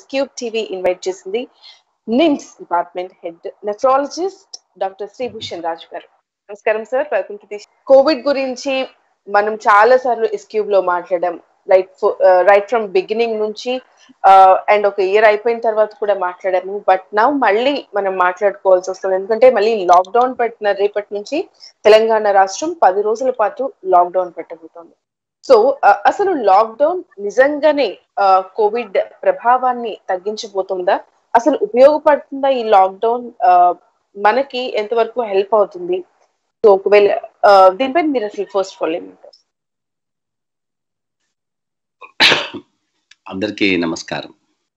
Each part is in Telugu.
క్యూబ్ టీవీ ఇన్వైట్ చేసింది NIMS department head nephrologist doctor Sribhushan Raju గారు నమస్కారం sir welcome to the covid గురించి మనం చాలా సార్లు ఎస్క్యూబ్ లో మాట్లాడాం లైక్ రైట్ ఫ్రమ్ బిగినింగ్ నుంచి అండ్ ఒక ఇయర్ అయిపోయిన తర్వాత కూడా మాట్లాడాము బట్ నా మళ్ళీ మనం మాట్లాడుకోవాల్సి వస్తుంది ఎందుకంటే మళ్ళీ లాక్డౌన్ పెట్టిన రేపటి నుంచి తెలంగాణ రాష్ట్రం పది రోజుల పాటు లాక్డౌన్ పెట్టబోతోంది సో అసలు లాక్డౌన్ నిజంగానే కోవిడ్ ప్రభావాన్ని తగ్గించబోతుందా అసలు ఉపయోగపడుతుందా ఈ లాక్డౌన్ మనకి ఎంతవరకు హెల్ప్ అవుతుంది సో ఒకవేళ దీనిపై మీరు అసలు ఫస్ట్ ఫాలో ఏమంటారు అందరికీ నమస్కారం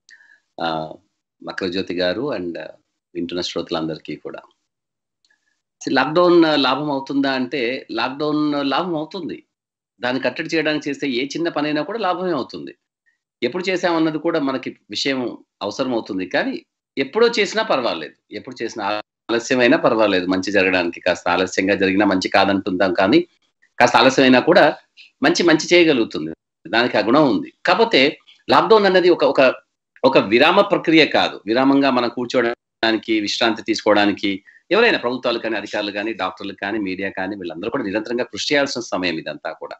మకరజ్యోతి గారు అండ్ వింటున్న శ్రోతలందరికీ కూడా లాక్డౌన్ లాభం అవుతుందా అంటే లాక్డౌన్ లాభం అవుతుంది దాన్ని కట్టడి చేయడానికి చేస్తే ఏ చిన్న పనైనా కూడా లాభమే అవుతుంది ఎప్పుడు చేసామన్నది కూడా మనకి విషయం అవసరం అవుతుంది కానీ ఎప్పుడో చేసినా పర్వాలేదు ఎప్పుడు చేసినా ఆలస్యమైనా పర్వాలేదు మంచి జరగడానికి కాస్త ఆలస్యంగా జరిగినా మంచి కాదంటుందాం కానీ కాస్త ఆలస్యమైనా కూడా మంచి మంచి చేయగలుగుతుంది దానికి ఆ గుణం ఉంది కాకపోతే లాక్డౌన్ అనేది ఒక ఒక ఒక విరామ ప్రక్రియ కాదు విరామంగా మనం కూర్చోవడానికి విశ్రాంతి తీసుకోవడానికి ఎవరైనా ప్రభుత్వాలు కానీ అధికారులు కానీ డాక్టర్లు కానీ మీడియా కానీ వీళ్ళందరూ కూడా నిరంతరంగా కృషి చేయాల్సిన సమయం ఇదంతా కూడా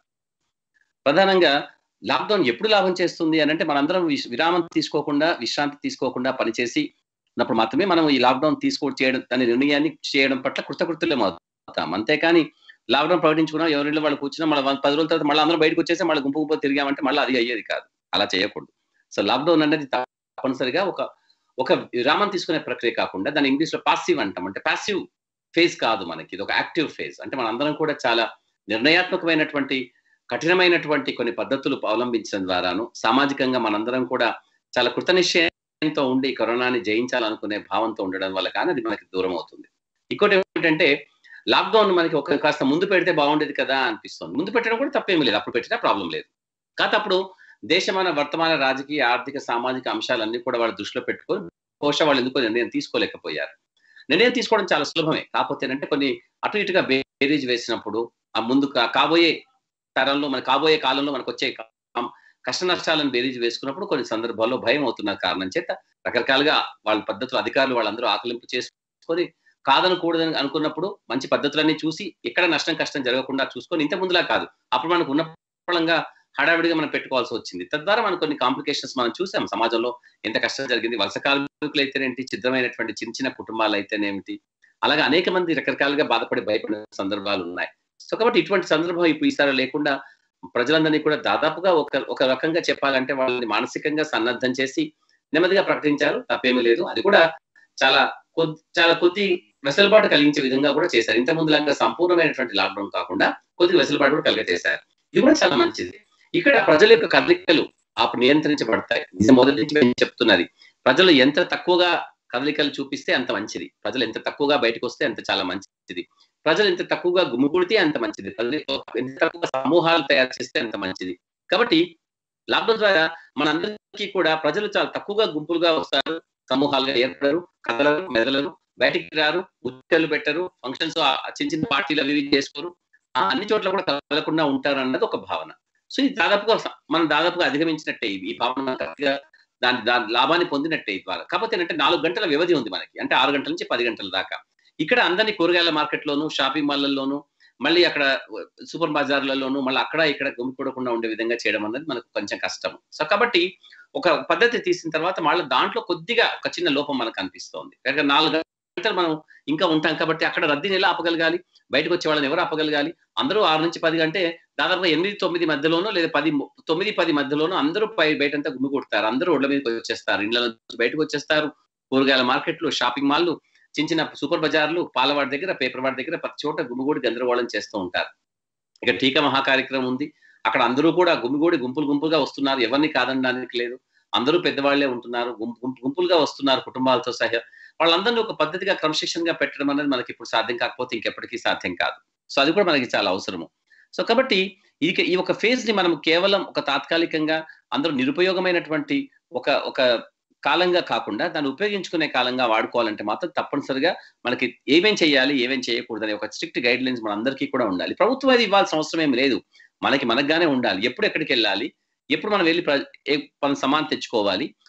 ప్రధానంగా లాక్డౌన్ ఎప్పుడు లాభం చేస్తుంది అని అంటే మనందరం విరామం తీసుకోకుండా విశ్రాంతి తీసుకోకుండా పనిచేసి ఉన్నప్పుడు మాత్రమే మనం ఈ లాక్డౌన్ తీసుకో చేయడం అనే నిర్ణయాన్ని చేయడం పట్ల కృతకృతులం అవుతాం అంతేకాని లాక్డౌన్ ప్రకటించుకున్నాం ఎవరిలో వాళ్ళు కూర్చున్నా మళ్ళీ పది రోజుల తర్వాత మళ్ళీ అందరూ బయటకు వచ్చేసి మళ్ళీ గుంపు గుంపు తిరిగామంటే మళ్ళీ అది అయ్యేది కాదు అలా చేయకూడదు సో లాక్డౌన్ అనేది తప్పనిసరిగా ఒక ఒక విరామం తీసుకునే ప్రక్రియ కాకుండా దాని ఇంగ్లీష్ లో పాసివ్ అంటాం అంటే పాసివ్ ఫేజ్ కాదు మనకి ఇది ఒక యాక్టివ్ ఫేజ్ అంటే మనందరం కూడా చాలా నిర్ణయాత్మకమైనటువంటి కఠినమైనటువంటి కొన్ని పద్ధతులు అవలంబించడం ద్వారాను సామాజికంగా మనందరం కూడా చాలా కృతనిశ్చయంతో ఉండి కరోనాని జయించాలనుకునే భావంతో ఉండడం వల్ల కానీ అది మనకి దూరం అవుతుంది ఇంకోటి ఏమిటంటే లాక్డౌన్ మనకి ఒక కాస్త ముందు పెడితే బాగుండేది కదా అనిపిస్తుంది ముందు పెట్టడం కూడా తప్పేమీ లేదు అప్పుడు పెట్టినా ప్రాబ్లం లేదు కాకపోతే అప్పుడు దేశమైన వర్తమాన రాజకీయ ఆర్థిక సామాజిక అంశాలన్నీ కూడా వాళ్ళు దృష్టిలో పెట్టుకొని బహుశా వాళ్ళు ఎందుకో నిర్ణయం తీసుకోలేకపోయారు నిర్ణయం తీసుకోవడం చాలా సులభమే కాకపోతే అంటే కొన్ని అటు ఇటుగా బేరీజ్ వేసినప్పుడు ఆ ముందు కాబోయే తరంలో మన కాబోయే కాలంలో మనకు వచ్చే కష్ట నష్టాలను బేరీజ్ వేసుకున్నప్పుడు కొన్ని సందర్భాల్లో భయం అవుతున్న కారణం చేత రకరకాలుగా వాళ్ళ పద్ధతులు అధికారులు వాళ్ళందరూ ఆకలింపు చేసుకొని కాదనకూడదని అనుకున్నప్పుడు మంచి పద్ధతులన్నీ చూసి ఎక్కడ నష్టం కష్టం జరగకుండా చూసుకొని ఇంత ముందులా కాదు అప్పుడు మనకు ఉన్న ఫలంగా హడావిడిగా మనం పెట్టుకోవాల్సి వచ్చింది తద్వారా మనం కొన్ని కాంప్లికేషన్స్ మనం చూసాం సమాజంలో ఎంత కష్టం జరిగింది వలస కార్మికులు అయితేనేంటి చిద్రమైనటువంటి చిన్న చిన్న కుటుంబాలు అయితేనేమిటి అలాగే అనేక మంది రకరకాలుగా బాధపడి భయపడిన సందర్భాలు ఉన్నాయి సో కాబట్టి ఇటువంటి సందర్భం ఇప్పుడు ఈసారి లేకుండా ప్రజలందరినీ కూడా దాదాపుగా ఒక ఒక రకంగా చెప్పాలంటే వాళ్ళని మానసికంగా సన్నద్ధం చేసి నెమ్మదిగా ప్రకటించారు తప్పేమీ లేదు అది కూడా చాలా కొద్ది చాలా కొద్ది వెసులుబాటు కలిగించే విధంగా కూడా చేశారు ఇంత ముందులాగా సంపూర్ణమైనటువంటి లాక్డౌన్ కాకుండా కొద్ది వెసులుబాటు కూడా కలిగజేశారు ఇది కూడా చాలా మంచిది ఇక్కడ ప్రజల యొక్క కదలికలు అప్పుడు నియంత్రించబడతాయి నిజం మొదటి నుంచి చెప్తున్నది ప్రజలు ఎంత తక్కువగా కదలికలు చూపిస్తే అంత మంచిది ప్రజలు ఎంత తక్కువగా బయటకు వస్తే అంత చాలా మంచిది ప్రజలు ఎంత తక్కువగా గుమ్ముకూడితే అంత మంచిది ప్రజలు ఎంత తక్కువ సమూహాలు తయారు చేస్తే అంత మంచిది కాబట్టి లాక్డౌన్ ద్వారా మనందరికీ కూడా ప్రజలు చాలా తక్కువగా గుంపులుగా వస్తారు సమూహాలుగా ఏర్పడరు కదలరు మెదలరు బయటికి రారు ఉత్తలు పెట్టరు ఫంక్షన్స్ చిన్న చిన్న పార్టీలు అవి చేసుకోరు అన్ని చోట్ల కూడా కదలకుండా ఉంటారు అన్నది ఒక భావన సో ఇది దాదాపుగా మనం దాదాపుగా అధిగమించినట్టే ఈ భావన కరెక్ట్గా దాని దాని లాభాన్ని పొందినట్టే ద్వారా కాకపోతే ఏంటంటే నాలుగు గంటల వ్యవధి ఉంది మనకి అంటే ఆరు గంటల నుంచి పది గంటల దాకా ఇక్కడ అందరినీ కూరగాయల మార్కెట్లోను షాపింగ్ మాల్లలోను మళ్ళీ అక్కడ సూపర్ బజార్లలోను మళ్ళీ అక్కడ ఇక్కడ గుమ్మికూడకుండా ఉండే విధంగా చేయడం అనేది మనకు కొంచెం కష్టం సో కాబట్టి ఒక పద్ధతి తీసిన తర్వాత మళ్ళీ దాంట్లో కొద్దిగా ఒక చిన్న లోపం మనకు అనిపిస్తోంది కనుక నాలుగు గంటలు మనం ఇంకా ఉంటాం కాబట్టి అక్కడ రద్దీని ఎలా ఆపగలగాలి బయటకు వచ్చే వాళ్ళని ఎవరు ఆపగలగాలి అందరూ ఆరు నుంచి పది గంటే దాదాపుగా ఎనిమిది తొమ్మిది మధ్యలోనో లేదా పది తొమ్మిది పది మధ్యలోనో అందరూ పై బయటంతా గుమ్మి కొడతారు అందరూ ఒడ్ల మీదకి వచ్చేస్తారు ఇళ్ళ నుంచి బయటకు వచ్చేస్తారు కూరగాయల మార్కెట్లు షాపింగ్ మాల్లు చిన్న చిన్న సూపర్ బజార్లు పాలవాడి దగ్గర పేపర్ వాడి దగ్గర ప్రతి చోట గుమ్మిగూడి గందరగోళం చేస్తూ ఉంటారు ఇక టీకా మహా కార్యక్రమం ఉంది అక్కడ అందరూ కూడా గుమ్మిగూడి గుంపులు గుంపులుగా వస్తున్నారు ఎవరిని కాదనడానికి లేదు అందరూ పెద్దవాళ్లే ఉంటున్నారు గుంపు గుంపులుగా వస్తున్నారు కుటుంబాలతో సహా వాళ్ళందరినీ ఒక పద్ధతిగా క్రమశిక్షణగా పెట్టడం అనేది మనకి ఇప్పుడు సాధ్యం కాకపోతే ఇంకెప్పటికీ సాధ్యం కాదు సో అది కూడా మనకి చాలా అవసరము సో కాబట్టి ఈ ఈ ఒక ఫేజ్ ని మనం కేవలం ఒక తాత్కాలికంగా అందరూ నిరుపయోగమైనటువంటి ఒక ఒక కాలంగా కాకుండా దాన్ని ఉపయోగించుకునే కాలంగా వాడుకోవాలంటే మాత్రం తప్పనిసరిగా మనకి ఏమేం చేయాలి ఏమేం చేయకూడదని ఒక స్ట్రిక్ట్ గైడ్ లైన్స్ మన అందరికీ కూడా ఉండాలి ప్రభుత్వం అది ఇవ్వాల్సిన అవసరం ఏం లేదు మనకి మనకుగానే ఉండాలి ఎప్పుడు ఎక్కడికి వెళ్ళాలి ఎప్పుడు మనం వెళ్ళి మనం సమాన్ తెచ్చుకోవాలి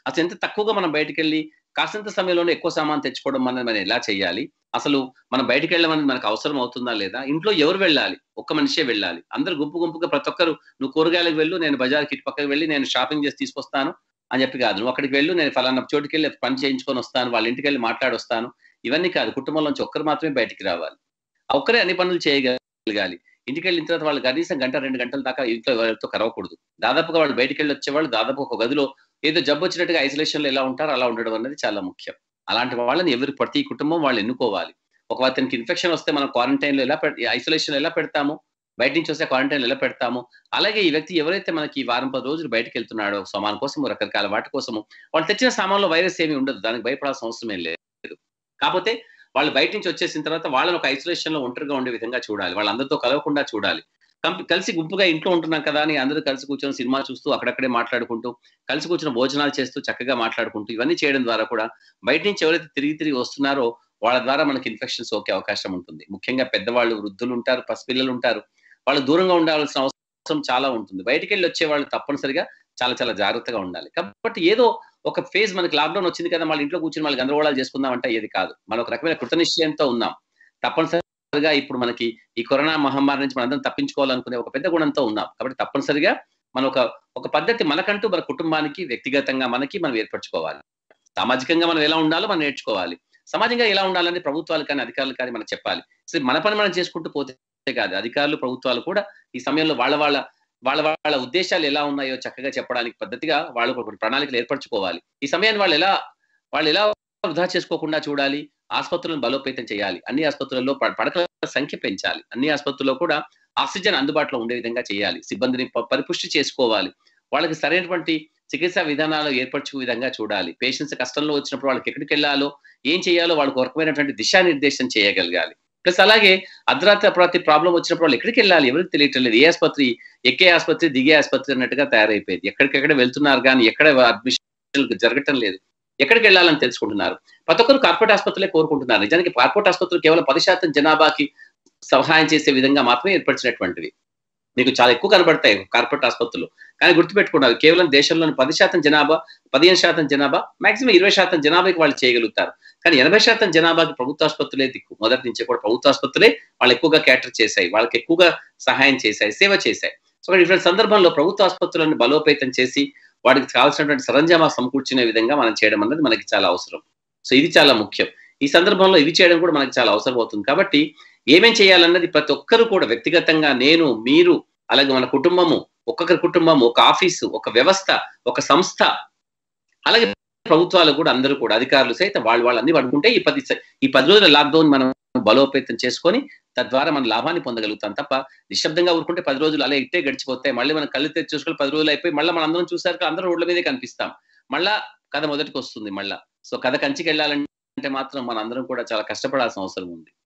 అసలు ఎంత తక్కువగా మనం బయటకు వెళ్ళి కాసంత సమయంలోనే ఎక్కువ సామాన్ తెచ్చుకోవడం అనేది మనం ఎలా చేయాలి అసలు మనం బయటకు వెళ్ళమని మనకు అవసరం అవుతుందా లేదా ఇంట్లో ఎవరు వెళ్ళాలి ఒక్క మనిషే వెళ్ళాలి అందరు గుంపు గుంపుగా ప్రతి ఒక్కరు నువ్వు కూరగాయలకు వెళ్ళు నేను బజార్కి ఇటు పక్కకి వెళ్ళి నేను షాపింగ్ చేసి తీసుకొస్తాను అని చెప్పి కాదు నువ్వు అక్కడికి వెళ్ళు నేను ఫలానా చోటుకి వెళ్ళి పని చేయించుకొని వస్తాను వాళ్ళ ఇంటికి వెళ్ళి మాట్లాడొస్తాను ఇవన్నీ కాదు కుటుంబంలోంచి ఒక్కరు మాత్రమే బయటికి రావాలి ఒక్కరే అన్ని పనులు చేయగలగాలి ఇంటికి వెళ్ళిన తర్వాత వాళ్ళు కనీసం గంట రెండు గంటల దాకా ఇంట్లో ఎవరితో కరవకూడదు దాదాపుగా వాళ్ళు బయటికి వెళ్ళి వచ్చేవాళ్ళు దాదాపు ఒక గదిలో ఏదో జబ్బు వచ్చినట్టుగా ఐసోలేషన్ లో ఎలా ఉంటారో అలా ఉండడం అనేది చాలా ముఖ్యం అలాంటి వాళ్ళని ఎవరు ప్రతి కుటుంబం వాళ్ళు ఎన్నుకోవాలి ఒక అతనికి ఇన్ఫెక్షన్ వస్తే మనం క్వారంటైన్ లో ఎలా ఐసోలేషన్ ఎలా పెడతాము బయట నుంచి వస్తే క్వారంటైన్ ఎలా పెడతాము అలాగే ఈ వ్యక్తి ఎవరైతే మనకి ఈ వారం పది రోజులు బయటకు వెళ్తున్నాడో సామాన్ కోసము రకరకాల వాటి కోసము వాళ్ళు తెచ్చిన సామాన్లో వైరస్ ఏమి ఉండదు దానికి భయపడాల్సిన అవసరం ఏం లేదు కాకపోతే వాళ్ళు బయట నుంచి వచ్చేసిన తర్వాత వాళ్ళని ఒక ఐసోలేషన్ లో ఒంటరిగా ఉండే విధంగా చూడాలి వాళ్ళందరితో కలవకుండా చూడాలి కలిసి గుంపుగా ఇంట్లో ఉంటున్నాం కదా అని అందరూ కలిసి కూర్చొని సినిమా చూస్తూ అక్కడక్కడే మాట్లాడుకుంటూ కలిసి కూర్చొని భోజనాలు చేస్తూ చక్కగా మాట్లాడుకుంటూ ఇవన్నీ చేయడం ద్వారా కూడా బయట నుంచి ఎవరైతే తిరిగి తిరిగి వస్తున్నారో వాళ్ళ ద్వారా మనకి ఇన్ఫెక్షన్ సోకే అవకాశం ఉంటుంది ముఖ్యంగా పెద్దవాళ్ళు వృద్ధులు ఉంటారు పసిపిల్లలు ఉంటారు వాళ్ళు దూరంగా ఉండాల్సిన అవసరం చాలా ఉంటుంది బయటికి వెళ్ళి వచ్చే వాళ్ళు తప్పనిసరిగా చాలా చాలా జాగ్రత్తగా ఉండాలి కాబట్టి ఏదో ఒక ఫేజ్ మనకి లాక్డౌన్ వచ్చింది కదా వాళ్ళ ఇంట్లో కూర్చొని వాళ్ళు గందరగోళాలు చేసుకుందాం అంటే ఏది కాదు మనం ఒక రకమైన కృతనిశ్చయంతో ఉన్నాం తప్పనిసరిగా ఇప్పుడు మనకి ఈ కరోనా మహమ్మారి నుంచి మనందరం తప్పించుకోవాలనుకునే ఒక పెద్ద గుణంతో ఉన్నాం కాబట్టి తప్పనిసరిగా మన ఒక ఒక పద్ధతి మనకంటూ మన కుటుంబానికి వ్యక్తిగతంగా మనకి మనం ఏర్పరచుకోవాలి సామాజికంగా మనం ఎలా ఉండాలో మనం నేర్చుకోవాలి సమాజంగా ఎలా ఉండాలని ప్రభుత్వాలు కానీ అధికారులు కానీ మనం చెప్పాలి సో మన పని మనం చేసుకుంటూ పోతే కాదు అధికారులు ప్రభుత్వాలు కూడా ఈ సమయంలో వాళ్ళ వాళ్ళ వాళ్ళ వాళ్ళ ఉద్దేశాలు ఎలా ఉన్నాయో చక్కగా చెప్పడానికి పద్ధతిగా వాళ్ళు ఒక ప్రణాళికలు ఏర్పరచుకోవాలి ఈ సమయాన్ని వాళ్ళు ఎలా వాళ్ళు ఎలా వృధా చేసుకోకుండా చూడాలి ఆసుపత్రులను బలోపేతం చేయాలి అన్ని ఆసుపత్రుల్లో పడకల సంఖ్య పెంచాలి అన్ని ఆసుపత్రుల్లో కూడా ఆక్సిజన్ అందుబాటులో ఉండే విధంగా చేయాలి సిబ్బందిని పరిపుష్టి చేసుకోవాలి వాళ్ళకి సరైనటువంటి చికిత్సా విధానాలు ఏర్పరచు విధంగా చూడాలి పేషెంట్స్ కష్టంలో వచ్చినప్పుడు వాళ్ళకి ఎక్కడికి వెళ్ళాలో ఏం చేయాలో వాళ్ళకి వర్కమైనటువంటి దిశానిర్దేశం చేయగలగాలి ప్లస్ అలాగే అర్ధరాత్రి అపరాత్రి ప్రాబ్లం వచ్చినప్పుడు వాళ్ళు ఎక్కడికి వెళ్ళాలి ఎవరికి తెలియటం లేదు ఏ ఆసుపత్రి ఎక్కే ఆసుపత్రి దిగే ఆసుపత్రి అన్నట్టుగా తయారైపోయింది ఎక్కడికెక్కడ వెళ్తున్నారు కానీ ఎక్కడ అడ్మిషన్ జరగటం లేదు ఎక్కడికి వెళ్ళాలని తెలుసుకుంటున్నారు ప్రతి ఒక్కరు కార్పొరేట్ ఆసుపత్రులే కోరుకుంటున్నారు నిజానికి కార్పొరేట్ ఆసుపత్రులు కేవలం పది శాతం జనాభాకి సహాయం చేసే విధంగా మాత్రమే ఏర్పరిచినటువంటివి మీకు చాలా ఎక్కువ కనబడతాయి కార్పొరేట్ ఆసుపత్రులు కానీ గుర్తుపెట్టుకున్నారు కేవలం దేశంలోని పది శాతం జనాభా పదిహేను శాతం జనాభా మాక్సిమం ఇరవై శాతం జనాభాకి వాళ్ళు చేయగలుగుతారు కానీ ఎనభై శాతం జనాభాకి ప్రభుత్వ ఆసుపత్రులే దిక్కు మొదటి నుంచి కూడా ప్రభుత్వ ఆసుపత్రులే వాళ్ళు ఎక్కువగా క్యాటర్ చేశాయి వాళ్ళకి ఎక్కువగా సహాయం చేశాయి సేవ చేశాయి సో ఇటువంటి సందర్భంలో ప్రభుత్వ ఆసుపత్రులను బలోపేతం చేసి వాటికి కావాల్సినటువంటి సరంజామా సమకూర్చునే విధంగా మనం చేయడం అన్నది మనకి చాలా అవసరం సో ఇది చాలా ముఖ్యం ఈ సందర్భంలో ఇవి చేయడం కూడా మనకి చాలా అవసరం అవుతుంది కాబట్టి ఏమేం చేయాలన్నది ప్రతి ఒక్కరు కూడా వ్యక్తిగతంగా నేను మీరు అలాగే మన కుటుంబము ఒక్కొక్కరి కుటుంబము ఒక ఆఫీసు ఒక వ్యవస్థ ఒక సంస్థ అలాగే ప్రభుత్వాలు కూడా అందరూ కూడా అధికారులు సైతం వాళ్ళు వాళ్ళు అన్ని పడుకుంటే ఈ పది ఈ పది రోజుల లాక్డౌన్ మనం బలోపేతం చేసుకొని తద్వారా మనం లాభాన్ని పొందగలుగుతాం తప్ప నిశ్శబ్దంగా ఊరుకుంటే పది రోజులు అలా ఇట్టే గడిచిపోతాయి మళ్ళీ మనం కళ్ళు తెచ్చి చూసుకొని పది రోజులు అయిపోయి మళ్ళీ మనం అందరం చూసారు అందరూ రోడ్ల మీదే కనిపిస్తాం మళ్ళా కథ మొదటికి వస్తుంది మళ్ళా సో కథ కంచికి వెళ్ళాలంటే మాత్రం మన అందరం కూడా చాలా కష్టపడాల్సిన అవసరం ఉంది